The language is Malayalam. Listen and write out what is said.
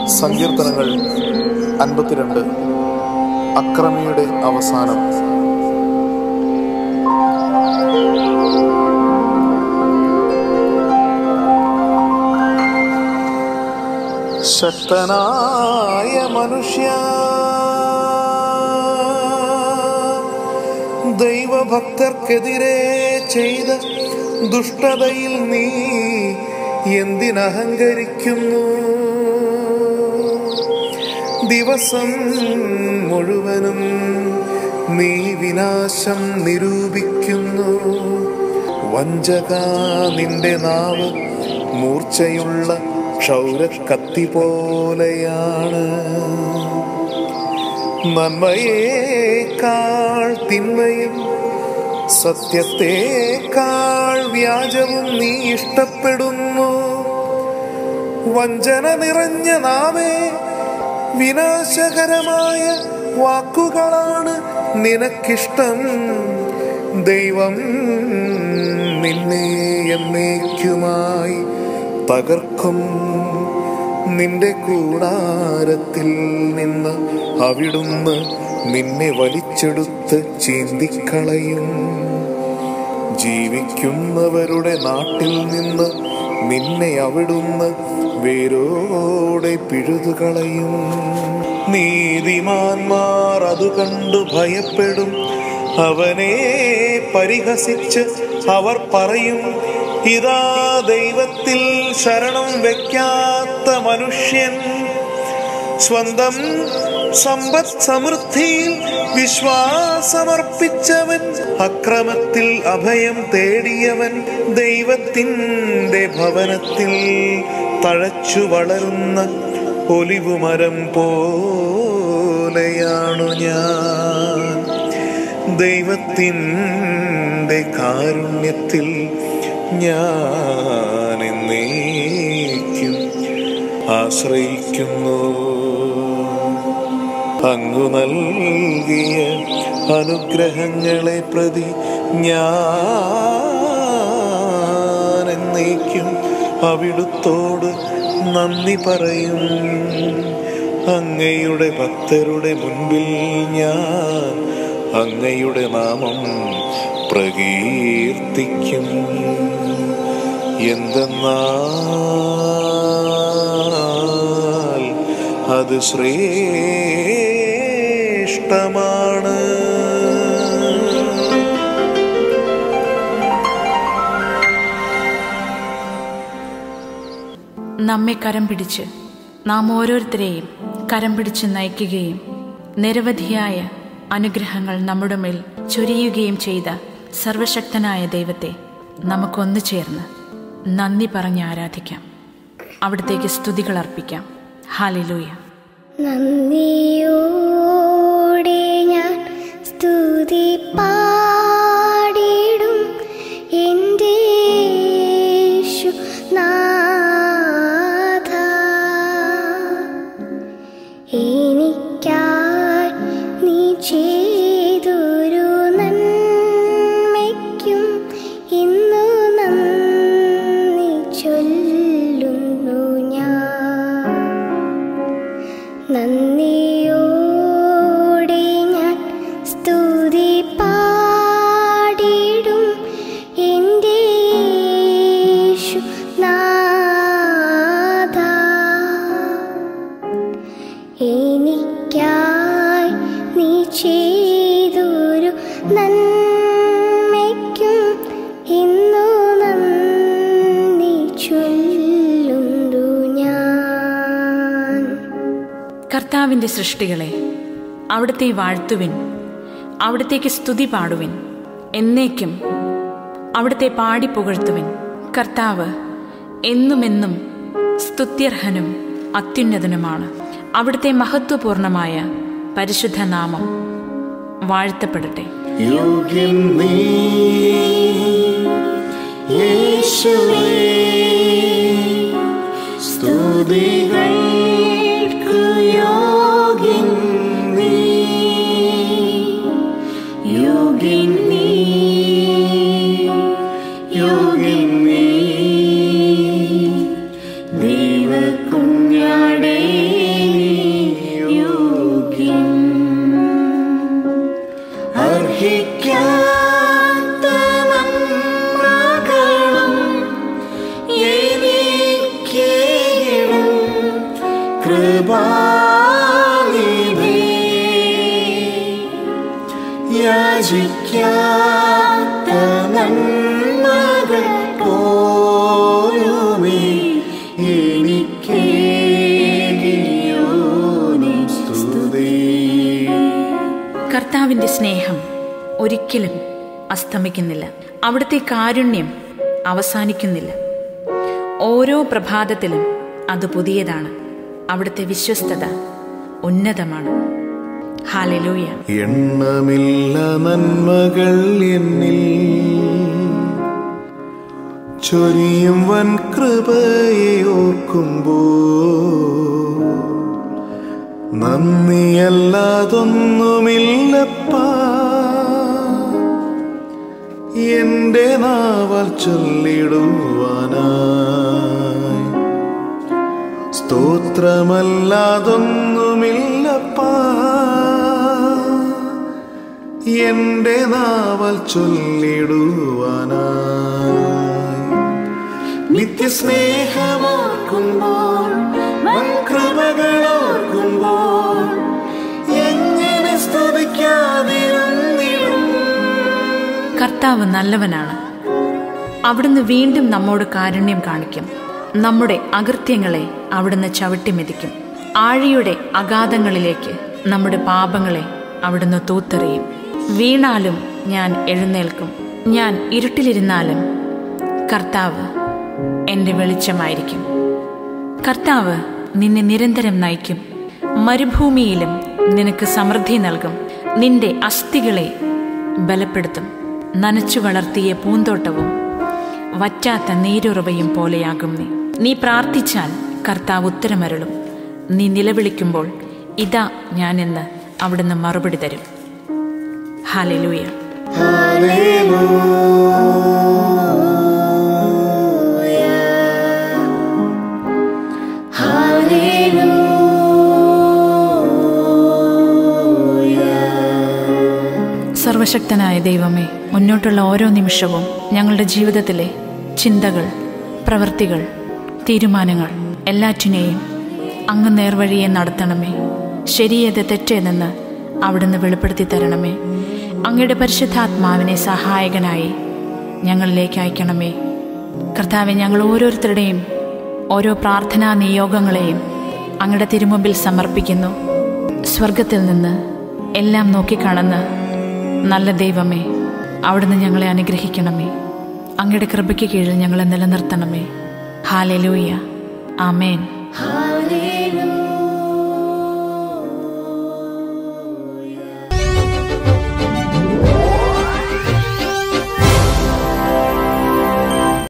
സങ്കീർത്തനങ്ങൾ അൻപത്തിരണ്ട് അക്രമിയുടെ അവസാനം ശക്തനായ മനുഷ്യ ദൈവഭക്തർക്കെതിരെ ചെയ്ത ദുഷ്ടതയിൽ നീ എന്തിനഹങ്കരിക്കുന്നു ദിവസം മുഴുവനും നീ വിനാശം നിരൂപിക്കുന്നു വഞ്ചക നിന്റെ നാവ് മൂർച്ചയുള്ള ക്ഷൗരക്കത്തി പോലെയാണ് നന്മയേക്കാൾ തിന്മയും സത്യത്തേക്കാൾ വ്യാജവും നീ ഇഷ്ടപ്പെടുന്നു വഞ്ചന നിറഞ്ഞ നാമേ വിനാശകരമായ വാക്കുകളാണ് നിനക്കിഷ്ടം ദൈവം നിന്നെ എന്നേക്കുമായി തകർക്കും നിന്റെ കൂടാരത്തിൽ നിന്ന് അവിടുന്ന് നിന്നെ വലിച്ചെടുത്ത് ചീന്തിക്കളയും ജീവിക്കുന്നവരുടെ നാട്ടിൽ നിന്ന് നിന്നെ അവിടുന്ന് വേരോടെ പിഴുതുകളയും നീതിമാന്മാർ അത് കണ്ടു ഭയപ്പെടും അവനെ പരിഹസിച്ച് അവർ പറയും ഇതാ ദൈവത്തിൽ ശരണം വെക്കാത്ത മനുഷ്യൻ സ്വന്തം സമ്പദ് സമൃദ്ധിയിൽ വിശ്വാസമർപ്പിച്ചവൻ അക്രമത്തിൽ അഭയം തേടിയവൻ ദൈവത്തിൻ്റെ ഭവനത്തിൽ തഴച്ചു വളരുന്ന ഒലിവുമരം പോലെയാണു ഞാൻ ദൈവത്തിൻ്റെ കാരുണ്യത്തിൽ ഞാൻ എന്നേക്കും ആശ്രയിക്കുന്നു അങ്ങു നൽകിയ അനുഗ്രഹങ്ങളെ പ്രതി ഞാൻ എന്നേക്കും അവിടുത്തോട് നന്ദി പറയും അങ്ങയുടെ ഭക്തരുടെ മുൻപിൽ ഞാൻ അങ്ങയുടെ നാമം പ്രകീർത്തിക്കും എന്തെന്നാൽ അത് ശ്രേഷ്ഠമാണ് നമ്മെ കരം പിടിച്ച് നാം ഓരോരുത്തരെയും കരം പിടിച്ച് നയിക്കുകയും നിരവധിയായ അനുഗ്രഹങ്ങൾ നമ്മുടെ മേൽ ചൊരിയുകയും ചെയ്ത സർവശക്തനായ ദൈവത്തെ നമുക്കൊന്നു ചേർന്ന് നന്ദി പറഞ്ഞ് ആരാധിക്കാം അവിടത്തേക്ക് സ്തുതികൾ അർപ്പിക്കാം ഹാലിലൂയ നന്ദിയോടെ ഞാൻ സ്തുതി പാടിടും എൻ്റെ യേശു നാഥ എനിക്കായി നീ ചെയ്തൊരു നന്മയ്ക്കും ഇന്നു നന്ദി ചൊല്ലുന്നു ഞാൻ നന്ദിയോടെ ഞാൻ സ്തുതി പാടിടും എൻ്റെ യേശു നാഥ എനിക്കായി നീ ചെയ്തൊരു നന്മയ്ക്കും ഇന്നു നന്ദി ചൊല്ലുന്നു ഞാൻ കർത്താവിൻ്റെ സൃഷ്ടികളെ അവിടുത്തെ വാഴ്ത്തുവിൻ അവിടത്തേക്ക് സ്തുതി പാടുവിൻ എന്നേക്കും അവിടുത്തെ പാടി പുകഴ്ത്തുവിൻ കർത്താവ് എന്നുമെന്നും സ്തുത്യർഹനും അത്യുന്നതനുമാണ് അവിടുത്തെ മഹത്വപൂർണമായ പരിശുദ്ധ നാമം വാഴ്ത്തപ്പെടട്ടെ യോഗ്യൻ നീ യേശുവേ സ്തുതികൾക്കു യോഗ്യൻ നീ യോഗ്യൻ നീ യോഗ്യൻ നീ ദൈവകുഞ്ഞാടേ കൃപാനിധി യാചിക്കാത്ത നന്മകൾ പോലുമേ എനിക്കേകിയോനി സ്തുതി കർത്താവിൻ്റെ സ്നേഹം ഒരിക്കലും അസ്തമിക്കുന്നില്ല അവിടുത്തെ കാരുണ്യം അവസാനിക്കുന്നില്ല ഓരോ പ്രഭാതത്തിലും അത് പുതിയതാണ് അവിടുത്തെ വിശ്വസ്തത ഉന്നതമാണ് ഹാലലൂയ എണ്ണമില്ല നന്മകൾ എന്നിൽ ചൊരിയും വൻ കൃപയെ ഓർക്കുമ്പോ നന്ദിയല്ലാതൊന്നുമില്ലപ്പാ എന്റെ നാവൽ ചൊല്ലിടുവാനായി സ്തോത്രമല്ലാതൊന്നുമില്ലപ്പാ എന്റെ നാവൽ ചൊല്ലിടുവാനായി നിത്യസ്നേഹമോർക്കുമ്പോൾ വൻ കൃപകളോർക്കുമ്പോൾ എങ്ങനെ സ്തുതിക്കാതിരുന്നിടും കർത്താവ് നല്ലവനാണ് അവിടുന്ന് വീണ്ടും നമ്മോട് കാരുണ്യം കാണിക്കും നമ്മുടെ അകൃത്യങ്ങളെ അവിടുന്ന് ചവിട്ടിമെതിക്കും ആഴിയുടെ അഗാധങ്ങളിലേക്ക് നമ്മുടെ പാപങ്ങളെ അവിടുന്ന് തൂത്തെറിയും വീണാലും ഞാൻ എഴുന്നേൽക്കും ഞാൻ ഇരുട്ടിലിരുന്നാലും കർത്താവ് എൻ്റെ വെളിച്ചമായിരിക്കും കർത്താവ് നിന്നെ നിരന്തരം നയിക്കും മരുഭൂമിയിലും നിനക്ക് സമൃദ്ധി നൽകും നിന്റെ അസ്ഥികളെ ബലപ്പെടുത്തും നനച്ചു വളർത്തിയ പൂന്തോട്ടവും വറ്റാത്ത നീരുറവയും പോലെയാകും നീ നീ പ്രാർത്ഥിച്ചാൽ കർത്താവ് ഉത്തരമരുളും നീ നിലവിളിക്കുമ്പോൾ ഇതാ ഞാനെന്ന് അവിടുന്ന് മറുപടി തരും ഹാലലൂയ സർവശക്തനായ ദൈവമേ മുന്നോട്ടുള്ള ഓരോ നിമിഷവും ഞങ്ങളുടെ ജീവിതത്തിലെ ചിന്തകൾ പ്രവൃത്തികൾ തീരുമാനങ്ങൾ എല്ലാറ്റിനെയും അങ്ങ് നേർവഴിയെ നടത്തണമേ ശരിയേത് തെറ്റേതെന്ന് അവിടുന്ന് വെളിപ്പെടുത്തി തരണമേ അങ്ങയുടെ പരിശുദ്ധാത്മാവിനെ സഹായകനായി ഞങ്ങളിലേക്ക് അയക്കണമേ കർത്താവെ ഞങ്ങൾ ഓരോരുത്തരുടെയും ഓരോ പ്രാർത്ഥനാ നിയോഗങ്ങളെയും അങ്ങയുടെ തിരുമുമ്പിൽ സമർപ്പിക്കുന്നു സ്വർഗത്തിൽ നിന്ന് എല്ലാം നോക്കിക്കാണുന്ന നല്ല ദൈവമേ അവിടുന്ന് ഞങ്ങളെ അനുഗ്രഹിക്കണമേ അങ്ങയുടെ കൃപയ്ക്ക് കീഴിൽ ഞങ്ങളെ നിലനിർത്തണമേ ഹാലലൂയ ആമേൻ ഹാ